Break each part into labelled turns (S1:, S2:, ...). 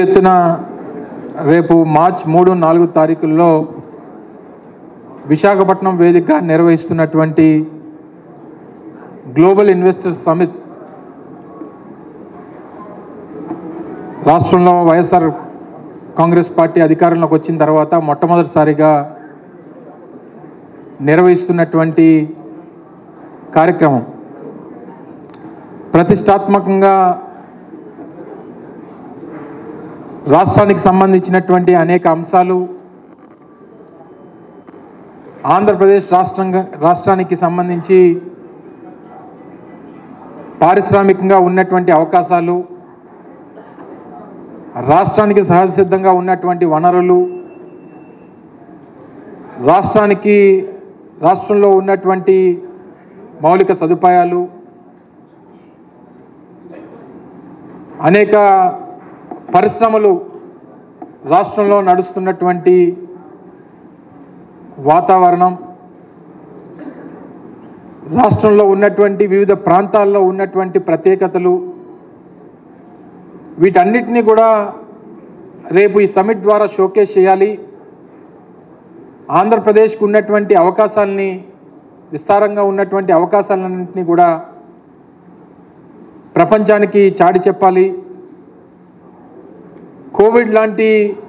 S1: ఎత్తున రేపు మార్చ్ మూడు నాలుగు తారీఖుల్లో విశాఖపట్నం వేదికగా నిర్వహిస్తున్నటువంటి గ్లోబల్ ఇన్వెస్టర్స్ సమిట్ రాష్ట్రంలో వైఎస్ఆర్ కాంగ్రెస్ పార్టీ అధికారంలోకి వచ్చిన తర్వాత మొట్టమొదటిసారిగా నిర్వహిస్తున్నటువంటి కార్యక్రమం ప్రతిష్టాత్మకంగా రాష్ట్రానికి సంబంధించినటువంటి అనేక అంశాలు ఆంధ్రప్రదేశ్ రాష్ట్రంగా రాష్ట్రానికి సంబంధించి పారిశ్రామికంగా ఉన్నటువంటి అవకాశాలు రాష్ట్రానికి సహజసిద్ధంగా ఉన్నటువంటి వనరులు రాష్ట్రానికి రాష్ట్రంలో ఉన్నటువంటి మౌలిక సదుపాయాలు అనేక పరిశ్రమలు రాష్ట్రంలో నడుస్తున్నటువంటి వాతావరణం రాష్ట్రంలో ఉన్నటువంటి వివిధ ప్రాంతాల్లో ఉన్నటువంటి ప్రత్యేకతలు వీటన్నిటినీ కూడా రేపు ఈ సమిట్ ద్వారా షోకేస్ చేయాలి ఆంధ్రప్రదేశ్కు ఉన్నటువంటి అవకాశాలని విస్తారంగా ఉన్నటువంటి అవకాశాలన్నింటినీ కూడా ప్రపంచానికి చాటి చెప్పాలి కోవిడ్ లాంటి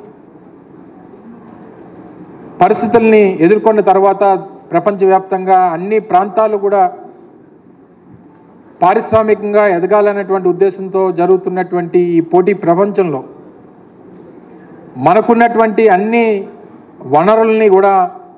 S1: పరిస్థితుల్ని ఎదుర్కొన్న తర్వాత ప్రపంచవ్యాప్తంగా అన్ని ప్రాంతాలు కూడా పారిశ్రామికంగా ఎదగాలనేటువంటి ఉద్దేశంతో జరుగుతున్నటువంటి ఈ పోటీ ప్రపంచంలో మనకున్నటువంటి అన్ని వనరుల్ని కూడా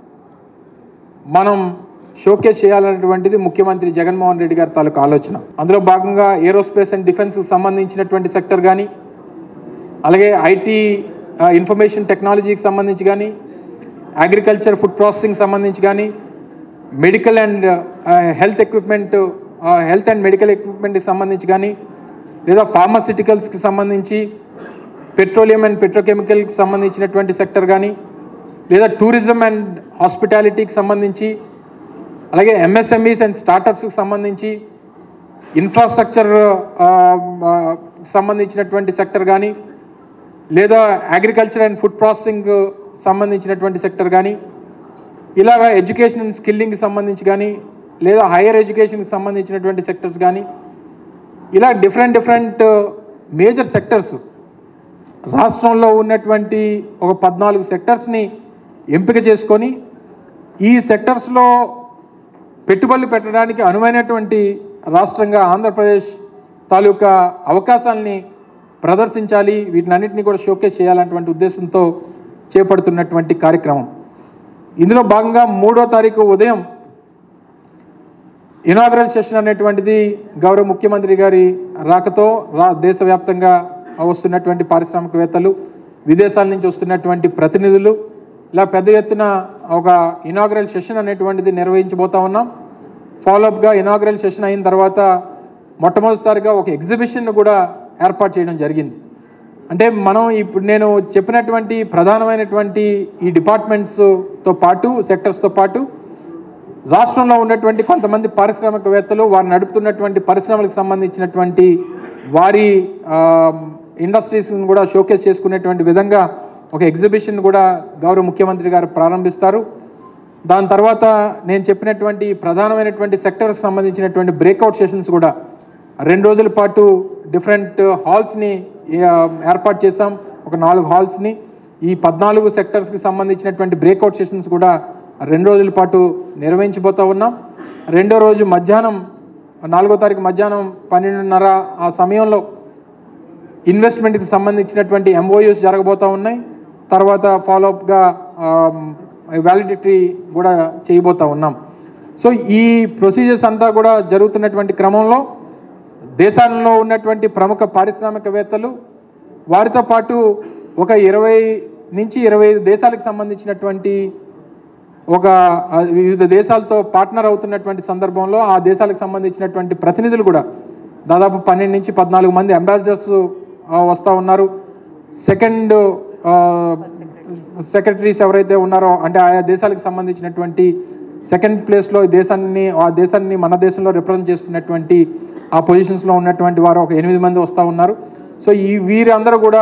S1: మనం షోకేస్ చేయాలనేటువంటిది ముఖ్యమంత్రి జగన్మోహన్ రెడ్డి గారి తాలూకు ఆలోచన అందులో భాగంగా ఏరోస్పేస్ అండ్ డిఫెన్స్కి సంబంధించినటువంటి సెక్టర్ కానీ అలాగే ఐటీ ఇన్ఫర్మేషన్ టెక్నాలజీకి సంబంధించి కానీ అగ్రికల్చర్ ఫుడ్ ప్రాసెసింగ్ సంబంధించి కానీ medical and health equipment health and medical ఎక్విప్మెంట్కి సంబంధించి కానీ లేదా ఫార్మాసిటికల్స్కి సంబంధించి పెట్రోలియం అండ్ పెట్రోకెమికల్కి సంబంధించినటువంటి సెక్టర్ కానీ లేదా టూరిజం అండ్ హాస్పిటాలిటీకి సంబంధించి అలాగే ఎంఎస్ఎంఈస్ అండ్ స్టార్టప్స్కి సంబంధించి ఇన్ఫ్రాస్ట్రక్చర్ సంబంధించినటువంటి సెక్టర్ కానీ లేదా అగ్రికల్చర్ అండ్ ఫుడ్ ప్రాసెసింగ్ సంబంధించినటువంటి సెక్టర్ కానీ ఇలాగ ఎడ్యుకేషన్ అండ్ స్కిల్లింగ్కి సంబంధించి కానీ లేదా హైయర్ ఎడ్యుకేషన్కి సంబంధించినటువంటి సెక్టర్స్ కానీ ఇలా డిఫరెంట్ డిఫరెంట్ మేజర్ సెక్టర్స్ రాష్ట్రంలో ఉన్నటువంటి ఒక పద్నాలుగు సెక్టర్స్ని ఎంపిక చేసుకొని ఈ సెక్టర్స్లో పెట్టుబడులు పెట్టడానికి అనువైనటువంటి రాష్ట్రంగా ఆంధ్రప్రదేశ్ తాలూకా అవకాశాలని ప్రదర్శించాలి వీటినన్నింటినీ కూడా షోకేస్ చేయాలన్నటువంటి ఉద్దేశంతో చేపడుతున్నటువంటి కార్యక్రమం ఇందులో భాగంగా మూడో తారీఖు ఉదయం ఇనాగరల్ సెషన్ అనేటువంటిది గౌరవ ముఖ్యమంత్రి గారి రాకతో రా దేశవ్యాప్తంగా వస్తున్నటువంటి పారిశ్రామికవేత్తలు విదేశాల నుంచి వస్తున్నటువంటి ప్రతినిధులు ఇలా పెద్ద ఎత్తున ఒక ఇనాగరల్ సెషన్ అనేటువంటిది నిర్వహించబోతా ఉన్నాం ఫాలోఅప్గా ఇనాగరల్ సెషన్ అయిన తర్వాత మొట్టమొదటిసారిగా ఒక ఎగ్జిబిషన్ కూడా ఏర్పాటు చేయడం జరిగింది అంటే మనం ఇప్పుడు నేను చెప్పినటువంటి ప్రధానమైనటువంటి ఈ డిపార్ట్మెంట్స్తో పాటు సెక్టర్స్తో పాటు రాష్ట్రంలో ఉన్నటువంటి కొంతమంది పారిశ్రామికవేత్తలు వారు నడుపుతున్నటువంటి పరిశ్రమలకు సంబంధించినటువంటి వారి ఇండస్ట్రీస్ని కూడా షోకేస్ చేసుకునేటువంటి విధంగా ఒక ఎగ్జిబిషన్ కూడా గౌరవ ముఖ్యమంత్రి గారు ప్రారంభిస్తారు దాని తర్వాత నేను చెప్పినటువంటి ప్రధానమైనటువంటి సెక్టర్కి సంబంధించినటువంటి బ్రేక్అవుట్ సెషన్స్ కూడా రెండు రోజుల పాటు డిఫరెంట్ హాల్స్ని ఏర్పాటు చేశాం ఒక నాలుగు హాల్స్ని ఈ పద్నాలుగు సెక్టర్స్కి సంబంధించినటువంటి బ్రేక్అవుట్ సెషన్స్ కూడా రెండు రోజుల పాటు నిర్వహించబోతూ ఉన్నాం రెండో రోజు మధ్యాహ్నం నాలుగో తారీఖు మధ్యాహ్నం పన్నెండున్నర ఆ సమయంలో ఇన్వెస్ట్మెంట్కి సంబంధించినటువంటి ఎంఓయూస్ జరగబోతూ ఉన్నాయి తర్వాత ఫాలోఅప్గా వ్యాలిడిటీ కూడా చేయబోతూ ఉన్నాం సో ఈ ప్రొసీజర్స్ అంతా కూడా జరుగుతున్నటువంటి క్రమంలో దేశాలలో ఉన్నటువంటి ప్రముఖ పారిశ్రామికవేత్తలు వారితో పాటు ఒక ఇరవై నుంచి ఇరవై ఐదు దేశాలకు సంబంధించినటువంటి ఒక వివిధ దేశాలతో పార్ట్నర్ అవుతున్నటువంటి సందర్భంలో ఆ దేశాలకు సంబంధించినటువంటి ప్రతినిధులు కూడా దాదాపు పన్నెండు నుంచి పద్నాలుగు మంది అంబాసిడర్స్ వస్తూ ఉన్నారు సెకండ్ సెక్రటరీస్ ఎవరైతే ఉన్నారో అంటే ఆయా దేశాలకు సంబంధించినటువంటి సెకండ్ ప్లేస్లో ఈ దేశాన్ని ఆ దేశాన్ని మన దేశంలో రిప్రజెంట్ చేస్తున్నటువంటి ఆ పొజిషన్స్లో ఉన్నటువంటి వారు ఒక ఎనిమిది మంది వస్తూ ఉన్నారు సో ఈ వీరందరూ కూడా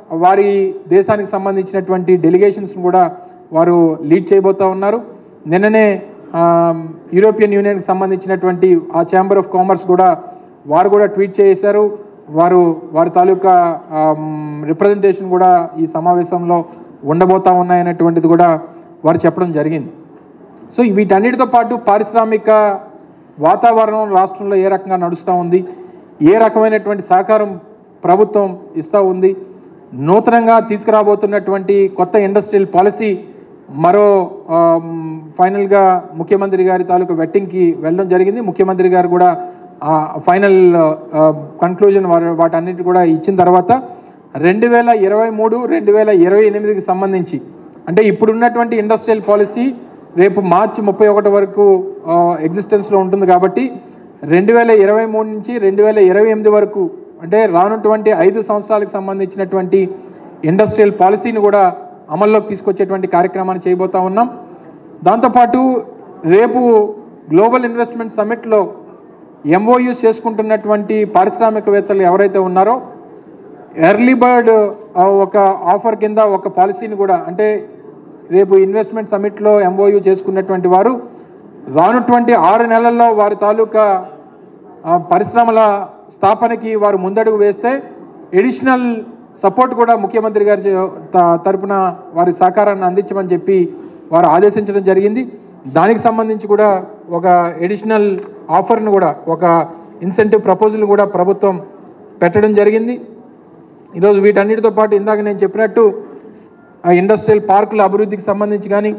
S1: వారి దేశానికి సంబంధించినటువంటి డెలిగేషన్స్ కూడా వారు లీడ్ చేయబోతూ ఉన్నారు నిన్ననే ఆ, యూరోపియన్ యూనియన్కి సంబంధించినటువంటి ఆ ఛాంబర్ ఆఫ్ కామర్స్ కూడా వారు కూడా ట్వీట్ చేశారు వారు వారి తాలూకా రిప్రజెంటేషన్ కూడా ఈ సమావేశంలో ఉండబోతా ఉన్నాయనేటువంటిది కూడా వారు చెప్పడం జరిగింది సో వీటన్నిటితో పాటు పారిశ్రామిక వాతావరణం రాష్ట్రంలో ఏ రకంగా నడుస్తూ ఉంది ఏ రకమైనటువంటి సహకారం ప్రభుత్వం ఇస్తూ ఉంది నూతనంగా తీసుకురాబోతున్నటువంటి కొత్త ఇండస్ట్రియల్ పాలసీ మరో ఆమ్, ఫైనల్గా ముఖ్యమంత్రి గారి తాలూకు వెట్టింగ్కి వెళ్ళడం జరిగింది ముఖ్యమంత్రి గారు కూడా ఆ, ఫైనల్ ఆ, కన్క్లూజన్ వారు వాటన్నిటి కూడా ఇచ్చిన తర్వాత రెండు వేల ఇరవై మూడు రెండు వేల ఇరవై ఎనిమిదికి సంబంధించి అంటే ఇప్పుడున్నటువంటి ఇండస్ట్రియల్ పాలసీ రేపు మార్చి ముప్పై ఒకటి వరకు ఎగ్జిస్టెన్స్లో ఉంటుంది కాబట్టి రెండు వేల ఇరవై మూడు నుంచి రెండు వేల ఇరవై ఎనిమిది వరకు అంటే రానున్నటువంటి ఐదు సంవత్సరాలకు సంబంధించినటువంటి ఇండస్ట్రియల్ పాలసీని కూడా అమల్లోకి తీసుకొచ్చేటువంటి కార్యక్రమాన్ని చేయబోతా ఉన్నాం దాంతోపాటు రేపు గ్లోబల్ ఇన్వెస్ట్మెంట్ సమ్మిట్లో ఎంఓయూస్ చేసుకుంటున్నటువంటి పారిశ్రామికవేత్తలు ఎవరైతే ఉన్నారో ఎర్లీ బర్డ్ ఆ, ఒక ఆఫర్ కింద ఒక పాలసీని కూడా అంటే రేపు ఇన్వెస్ట్మెంట్ సమిట్లో ఎంఓయూ చేసుకున్నటువంటి వారు రానుటువంటి ఆరు నెలల్లో వారి తాలూకా ఆ, పరిశ్రమల స్థాపనకి వారు ముందడుగు వేస్తే ఎడిషనల్ సపోర్ట్ కూడా ముఖ్యమంత్రి గారి చే- త- తరపున వారి సహకారాన్ని అందించమని చెప్పి వారు ఆదేశించడం జరిగింది దానికి సంబంధించి కూడా ఒక ఎడిషనల్ ఆఫర్ను కూడా ఒక ఇన్సెంటివ్ ప్రపోజల్ కూడా ప్రభుత్వం పెట్టడం జరిగింది ఈరోజు వీటన్నిటితో పాటు ఇందాక నేను చెప్పినట్టు ఆ ఇండస్ట్రియల్ పార్కుల అభివృద్ధికి సంబంధించి కానీ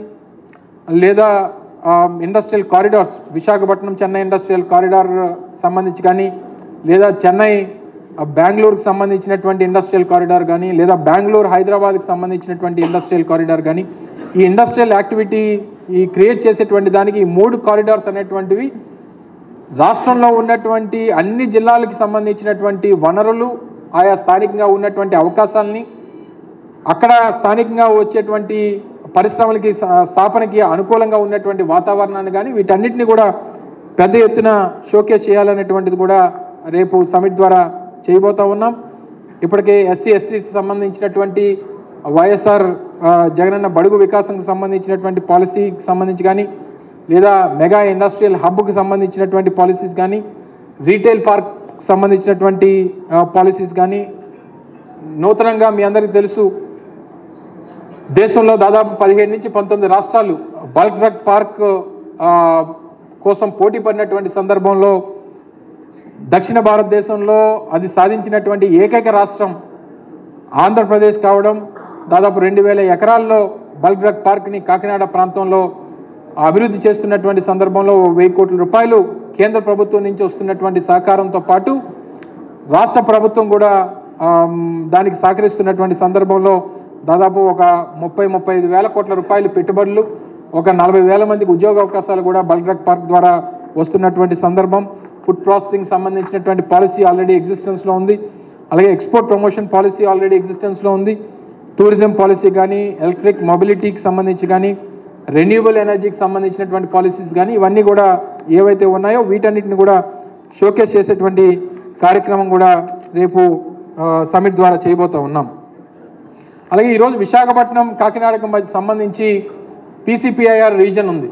S1: లేదా ఆ, industrial corridors Visakhapatnam Chennai industrial corridor సంబంధించి కానీ లేదా చెన్నై ఆ, బెంగళూరుకి సంబంధించినటువంటి ఇండస్ట్రియల్ కారిడార్ కానీ లేదా బెంగళూరు హైదరాబాద్కి సంబంధించినటువంటి ఇండస్ట్రియల్ కారిడార్ కానీ ఈ ఇండస్ట్రియల్ యాక్టివిటీ ఈ క్రియేట్ చేసేటువంటి దానికి ఈ మూడు కారిడార్స్ అనేటువంటివి రాష్ట్రంలో ఉన్నటువంటి అన్ని జిల్లాలకు సంబంధించినటువంటి వనరులు ఆయా స్థానికంగా ఉన్నటువంటి అవకాశాలని అక్కడ స్థానికంగా వచ్చేటువంటి పరిశ్రమలకి స- స్థాపనకి అనుకూలంగా ఉన్నటువంటి వాతావరణాన్ని కానీ వీటన్నిటిని కూడా పెద్ద ఎత్తున షోకేస్ చేయాలనేటువంటిది కూడా రేపు సమిట్ ద్వారా చేయబోతా ఉన్నాం ఇప్పటికే ఎస్సీ ఎస్టీకి సంబంధించినటువంటి వైఎస్ఆర్ ఆ, జగనన్న బడుగు వికాసంకి సంబంధించినటువంటి పాలసీకి సంబంధించి కానీ లేదా మెగా ఇండస్ట్రియల్ హబ్కి సంబంధించినటువంటి పాలసీస్ కానీ రీటైల్ పార్క్ సంబంధించినటువంటి పాలసీస్ కానీ నూతనంగా మీ అందరికీ తెలుసు దేశంలో దాదాపు పదిహేడు నుంచి పంతొమ్మిది రాష్ట్రాలు బల్క్ డ్రగ్ పార్క్ ఆ, కోసం పోటీ పడినటువంటి సందర్భంలో దక్షిణ భారతదేశంలో అది సాధించినటువంటి ఏకైక రాష్ట్రం ఆంధ్రప్రదేశ్ కావడం దాదాపు రెండు వేల ఎకరాల్లో బల్క్ డ్రగ్ పార్క్ని కాకినాడ ప్రాంతంలో అభివృద్ధి చేస్తున్నటువంటి సందర్భంలో ఓ వెయ్యి కోట్ల రూపాయలు కేంద్ర ప్రభుత్వం నుంచి వస్తున్నటువంటి సహకారంతో పాటు రాష్ట్ర ప్రభుత్వం కూడా ఆమ్, దానికి సహకరిస్తున్నటువంటి సందర్భంలో దాదాపు ఒక ముప్పై ముప్పై ఐదు వేల కోట్ల రూపాయలు పెట్టుబడులు ఒక నలభై వేల మందికి ఉద్యోగ అవకాశాలు కూడా బల్క్ డ్రగ్ పార్క్ ద్వారా వస్తున్నటువంటి సందర్భం ఫుడ్ ప్రాసెసింగ్ సంబంధించినటువంటి పాలసీ ఆల్రెడీ ఎగ్జిస్టెన్స్లో ఉంది అలాగే ఎక్స్పోర్ట్ ప్రమోషన్ పాలసీ ఆల్రెడీ ఎగ్జిస్టెన్స్లో ఉంది టూరిజం పాలసీ కానీ ఎలక్ట్రిక్ మొబిలిటీకి సంబంధించి కానీ రెన్యూబుల్ ఎనర్జీకి సంబంధించినటువంటి పాలసీస్ కానీ ఇవన్నీ కూడా ఏవైతే ఉన్నాయో వీటన్నిటిని కూడా షోకేస్ చేసేటువంటి కార్యక్రమం కూడా రేపు ఆ, సమిట్ ద్వారా చేయబోతూ ఉన్నాం అలాగే ఈరోజు విశాఖపట్నం కాకినాడకు మధ్య సంబంధించి పీసీపీఐఆర్ రీజన్ ఉంది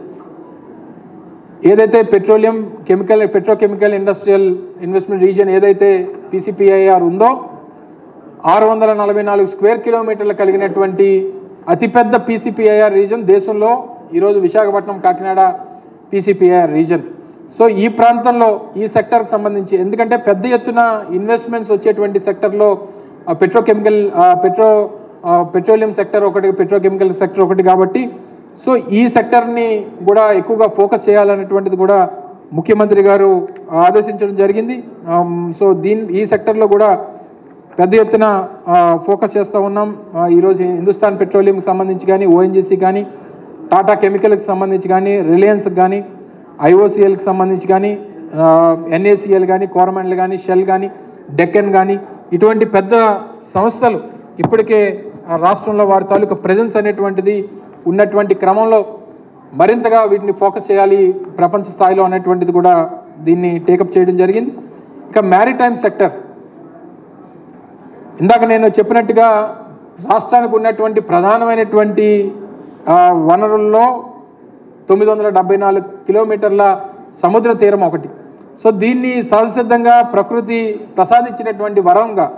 S1: ఏదైతే petroleum chemical petrochemical industrial investment region ఏదైతే పీసీపీఐఆర్ ఉందో ఆరు వందల నలభై నాలుగు స్క్వేర్ కిలోమీటర్లు కలిగినటువంటి అతిపెద్ద పీసీపీఐఆర్ రీజన్ దేశంలో ఈరోజు Visakhapatnam Kakinada PCPIR region so ఈ ప్రాంతంలో ఈ సెక్టర్కి సంబంధించి ఎందుకంటే పెద్ద ఎత్తున ఇన్వెస్ట్మెంట్స్ వచ్చేటువంటి సెక్టర్లో పెట్రోకెమికల్ పెట్రో ఆ, పెట్రోలియం సెక్టర్ ఒకటి పెట్రోకెమికల్ సెక్టర్ ఒకటి కాబట్టి సో ఈ సెక్టర్ని కూడా ఎక్కువగా ఫోకస్ చేయాలనేటువంటిది కూడా ముఖ్యమంత్రి గారు ఆదేశించడం జరిగింది ఆమ్, సో దీని ఈ సెక్టర్లో కూడా పెద్ద ఎత్తున ఆ, ఫోకస్ చేస్తూ ఉన్నాం ఆ, ఈరోజు హిందుస్థాన్ పెట్రోలియంకి సంబంధించి కానీ ఓఎన్జీసీ కానీ టాటా కెమికల్కి సంబంధించి కానీ రిలయన్స్కి కానీ ఐఓసిఎల్కి సంబంధించి కానీ ఎన్ఏసిఎల్ కానీ కోరమండల్ కానీ షెల్ కానీ డెక్కన్ కానీ ఇటువంటి పెద్ద సంస్థలు ఇప్పటికే ఆ, రాష్ట్రంలో వారి తాలూకా ప్రజెన్స్ అనేటువంటిది ఉన్నటువంటి క్రమంలో మరింతగా వీటిని ఫోకస్ చేయాలి ప్రపంచ స్థాయిలో అనేటువంటిది కూడా దీన్ని టేకప్ చేయడం జరిగింది ఇక మ్యారిటైమ్ సెక్టర్ ఇందాక నేను చెప్పినట్టుగా రాష్ట్రానికి ఉన్నటువంటి ప్రధానమైనటువంటి ఆ, వనరుల్లో తొమ్మిది వందల డెబ్బై నాలుగు కిలోమీటర్ల సముద్ర తీరం ఒకటి సో దీన్ని సహజసిద్ధంగా ప్రకృతి ప్రసాదించినటువంటి వరంగా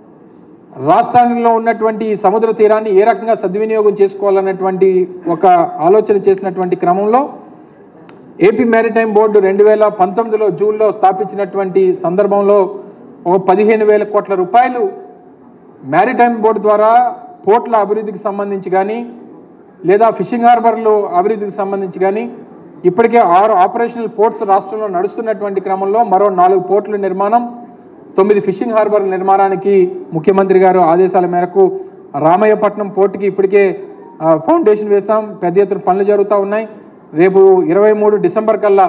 S1: రాష్ట్రంలో ఉన్నటువంటి ఈ సముద్ర తీరాన్ని ఏ రకంగా సద్వినియోగం చేసుకోవాలన్నటువంటి ఒక ఆలోచన చేసినటువంటి క్రమంలో ఏపీ మ్యారిటైమ్ బోర్డు రెండు వేల పంతొమ్మిదిలో జూన్లో స్థాపించినటువంటి సందర్భంలో ఒక పదిహేను వేల కోట్ల రూపాయలు మ్యారిటైమ్ బోర్డు ద్వారా పోర్ట్ల అభివృద్ధికి సంబంధించి కానీ లేదా ఫిషింగ్ హార్బర్లు అభివృద్ధికి సంబంధించి కానీ ఇప్పటికే ఆరు ఆపరేషనల్ పోర్ట్స్ రాష్ట్రంలో నడుస్తున్నటువంటి క్రమంలో మరో నాలుగు పోర్టుల నిర్మాణం తొమ్మిది ఫిషింగ్ హార్బర్ నిర్మాణానికి ముఖ్యమంత్రి గారు ఆదేశాల మేరకు రామయ్యపట్నం పోర్టుకి ఇప్పటికే ఆ, ఫౌండేషన్ వేశాం పెద్ద ఎత్తున పనులు జరుగుతూ ఉన్నాయి రేపు ఇరవై మూడు డిసెంబర్ కల్లా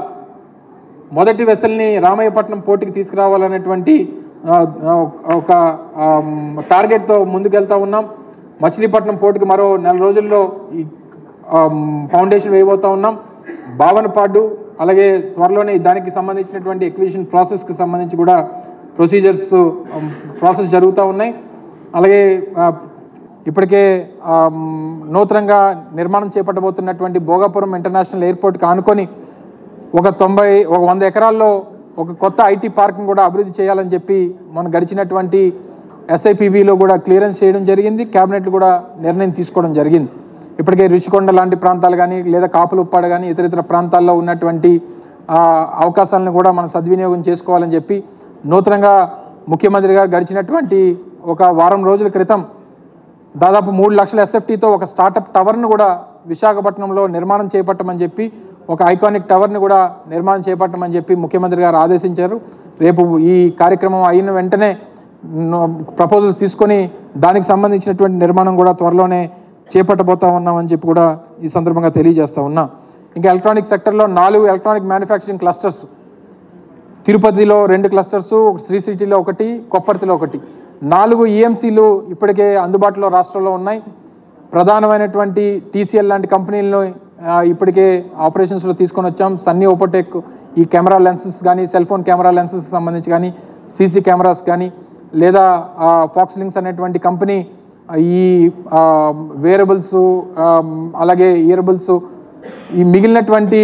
S1: మొదటి వెసల్ని రామయ్యపట్నం పోర్టుకి తీసుకురావాలనేటువంటి ఆ, ఆ, ఒక ఆమ్, టార్గెట్తో ముందుకెళ్తా ఉన్నాం మచిలీపట్నం పోర్టుకి మరో నెల రోజుల్లో ఈ ఆమ్, ఫౌండేషన్ వేయబోతా ఉన్నాం భావనపాడు అలాగే త్వరలోనే దానికి సంబంధించినటువంటి ఎక్విజిషన్ ప్రాసెస్కి సంబంధించి కూడా ప్రొసీజర్స్ ప్రాసెస్ జరుగుతూ ఉన్నాయి అలాగే ఆ, ఇప్పటికే ఆమ్, నూతనంగా నిర్మాణం చేపట్టబోతున్నటువంటి భోగాపురం ఇంటర్నేషనల్ ఎయిర్పోర్ట్కి ఆనుకొని ఒక తొంభై ఒక వంద ఎకరాల్లో ఒక కొత్త ఐటీ పార్క్ని కూడా అభివృద్ధి చేయాలని చెప్పి మన గడిచినటువంటి ఎస్ఐపిబిలో కూడా క్లియరెన్స్ చేయడం జరిగింది క్యాబినెట్లు కూడా నిర్ణయం తీసుకోవడం జరిగింది ఇప్పటికే రుచికొండ లాంటి ప్రాంతాలు కానీ లేదా కాపులుప్పాడు కానీ ఇతర ఇతర ప్రాంతాల్లో ఉన్నటువంటి ఆ, అవకాశాలను కూడా మనం సద్వినియోగం చేసుకోవాలని చెప్పి నూతనంగా ముఖ్యమంత్రి గారు గడిచినటువంటి ఒక వారం రోజుల క్రితం దాదాపు మూడు లక్షల ఎస్ఎఫ్టీతో ఒక స్టార్టప్ టవర్ను కూడా విశాఖపట్నంలో నిర్మాణం చేపట్టమని చెప్పి ఒక ఐకానిక్ టవర్ని కూడా నిర్మాణం చేపట్టమని చెప్పి ముఖ్యమంత్రి గారు ఆదేశించారు రేపు ఈ కార్యక్రమం అయిన వెంటనే ప్రపోజల్స్ తీసుకొని దానికి సంబంధించినటువంటి నిర్మాణం కూడా త్వరలోనే చేపట్టబోతా ఉన్నామని చెప్పి కూడా ఈ సందర్భంగా తెలియజేస్తా ఉన్నా ఇంకా ఎలక్ట్రానిక్ సెక్టర్లో నాలుగు ఎలక్ట్రానిక్ మ్యానుఫ్యాక్చరింగ్ క్లస్టర్స్ తిరుపతిలో రెండు క్లస్టర్స్ శ్రీ సిటీలో ఒకటి కొప్పర్తిలో ఒకటి నాలుగు ఈఎంసీలు ఇప్పటికే అందుబాటులో రాష్ట్రంలో ఉన్నాయి ప్రధానమైనటువంటి టీసీఎల్ లాంటి కంపెనీలను ఆ, ఇప్పటికే ఆపరేషన్స్లో తీసుకొని వచ్చాం సన్నీ ఓపోటెక్ ఈ కెమెరా లెన్సెస్ కానీ సెల్ ఫోన్ కెమెరా లెన్సెస్ సంబంధించి కానీ సీసీ కెమెరాస్ కానీ లేదా ఫాక్స్ లింక్స్ అనేటువంటి కంపెనీ ఈ వేరబుల్స్ అలాగే ఇయరబుల్స్ ఈ మిగిలినటువంటి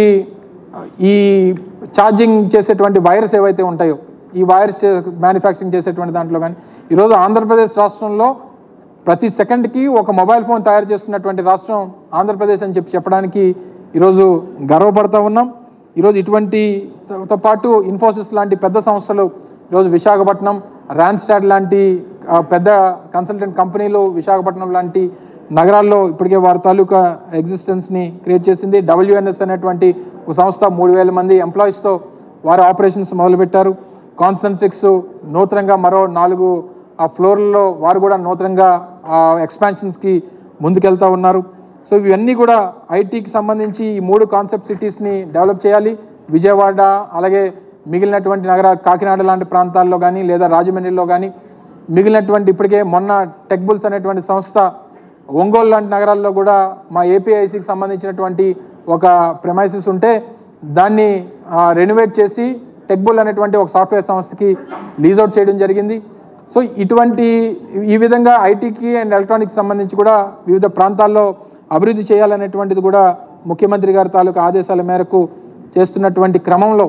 S1: ఈ ఛార్జింగ్ చేసేటువంటి వైర్స్ ఏవైతే ఉంటాయో ఈ వైర్స్ మ్యానుఫ్యాక్చరింగ్ చేసేటువంటి దాంట్లో కానీ ఈరోజు ఆంధ్రప్రదేశ్ రాష్ట్రంలో ప్రతి సెకండ్కి ఒక మొబైల్ ఫోన్ తయారు చేస్తున్నటువంటి రాష్ట్రం ఆంధ్రప్రదేశ్ అని చెప్పి చెప్పడానికి ఈరోజు గర్వపడతా ఉన్నాం ఈరోజు ఇటువంటి తో- తో పాటు ఇన్ఫోసిస్ లాంటి పెద్ద సంస్థలు ఈరోజు విశాఖపట్నం ర్యాన్స్టాడ్ లాంటి ఆ, పెద్ద కన్సల్టెంట్ కంపెనీలు విశాఖపట్నం లాంటి నగరాల్లో ఇప్పటికే వారి తాలూకా ఎగ్జిస్టెన్స్ని క్రియేట్ చేసింది డబ్ల్యూఎన్ఎస్ అనేటువంటి ఒక సంస్థ మూడు వేల మంది ఎంప్లాయీస్తో వారి ఆపరేషన్స్ మొదలుపెట్టారు కాన్సన్ట్రిక్స్ నూతనంగా మరో నాలుగు ఆ ఫ్లోర్లలో వారు కూడా నూతనంగా ఎక్స్పాన్షన్స్కి ముందుకెళ్తా ఉన్నారు సో ఇవన్నీ కూడా ఐటీకి సంబంధించి ఈ మూడు కాన్సెప్ట్ సిటీస్ని డెవలప్ చేయాలి విజయవాడ అలాగే మిగిలినటువంటి నగర కాకినాడ లాంటి ప్రాంతాల్లో కానీ లేదా రాజమండ్రిలో కానీ మిగిలినటువంటి ఇప్పటికే మొన్న టెక్బుల్స్ అనేటువంటి సంస్థ ఒంగోలు లాంటి నగరాల్లో కూడా మా ఏపీఐసికి సంబంధించినటువంటి ఒక ప్రెమైసిస్ ఉంటే దాన్ని రెనోవేట్ చేసి టెక్బుల్ అనేటువంటి ఒక సాఫ్ట్వేర్ సంస్థకి లీజ్ అవుట్ చేయడం జరిగింది సో ఇటువంటి ఈ విధంగా ఐటీకి అండ్ ఎలక్ట్రానిక్స్ సంబంధించి కూడా వివిధ ప్రాంతాల్లో అభివృద్ధి చేయాలనేటువంటిది కూడా ముఖ్యమంత్రి గారి తాలూకా ఆదేశాల మేరకు చేస్తున్నటువంటి క్రమంలో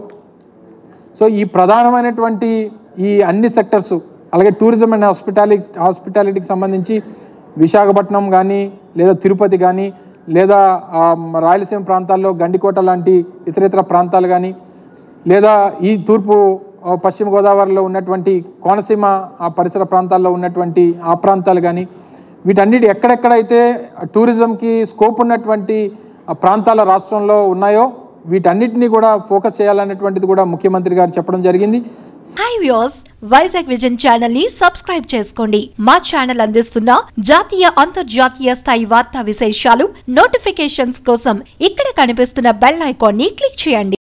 S1: సో ఈ ప్రధానమైనటువంటి ఈ అన్ని సెక్టర్స్ అలాగే టూరిజం అండ్ హాస్పిటాలిటీ హాస్పిటాలిటీకి సంబంధించి విశాఖపట్నం కానీ లేదా తిరుపతి కానీ లేదా ఆ, రాయలసీమ ప్రాంతాల్లో గండికోట లాంటి ఇతర ఇతర ప్రాంతాలు కానీ లేదా ఈ తూర్పు ఆ, పశ్చిమ గోదావరిలో ఉన్నటువంటి కోనసీమ ఆ పరిసర ప్రాంతాల్లో ఉన్నటువంటి ఆ ప్రాంతాలు కానీ వీటన్నిటి ఎక్కడెక్కడైతే టూరిజంకి స్కోప్ ఉన్నటువంటి ఆ ప్రాంతాల రాష్ట్రంలో ఉన్నాయో వీటన్నిటిని కూడా ఫోకస్ చేయాలనేటువంటిది కూడా ముఖ్యమంత్రి గారు చెప్పడం జరిగింది
S2: hi views Vizag vision channel ని సబ్స్క్రైబ్ చేసుకోండి మా ఛానల్ అందిస్తున్న జాతీయ అంతర్జాతీయ స్థాయి వార్తా విశేషాలు నోటిఫికేషన్స్ కోసం ఇక్కడ కనిపిస్తున్న బెల్ ఐకాన్ ని క్లిక్ చేయండి